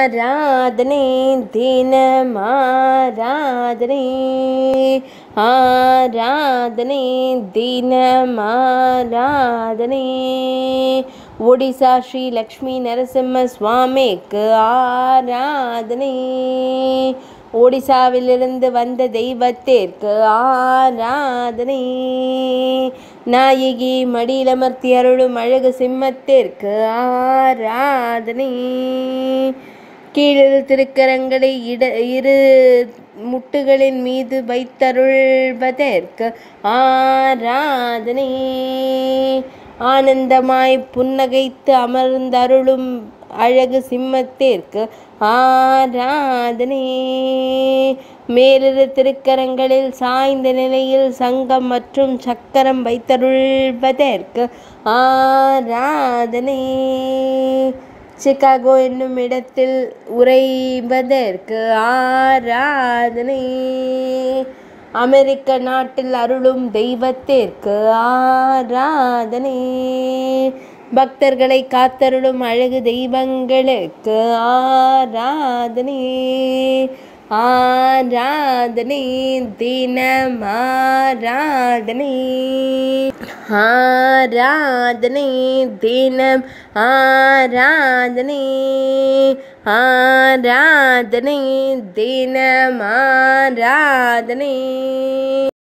ஆராதனை தினம் ஆராதனை ஆராதனை தினம் ஆராதனை ஒடிசா ஸ்ரீ லக்ஷ்மி நரசிம்ம சுவாமிக்கு ஆராதனை ஒடிசாவிலிருந்து வந்த தெய்வத்திற்கு ஆராதனை நாயகி மடியிலமர்த்தி அருளும் அழகு சிம்மத்திற்கு ஆராதனை கீழில் திருக்கரங்களை இட இரு முட்டுகளின் மீது வைத்தருள்வதற்கு ஆராதனை ஆனந்தமாய் புன்னகைத்து அமர்ந்தருளும் அழகு சிம்மத்திற்கு ஆராதனை மேலிரு திருக்கரங்களில் சாய்ந்த நிலையில் சங்கம் மற்றும் சக்கரம் வைத்தருள்வதற்கு ஆராதனை சிகாகோ என்னும் இடத்தில் உறைவதற்கு ஆராதனை அமெரிக்க நாட்டில் அருளும் தெய்வத்திற்கு ஆராதனை பக்தர்களை காத்தருளும் அழகு தெய்வங்களுக்கு ஆராதனை ஆராதனை தினம் ஆராதனை ஆராதனை தினம் ஆராதனை ஆராதனை தினம் ஆராதனை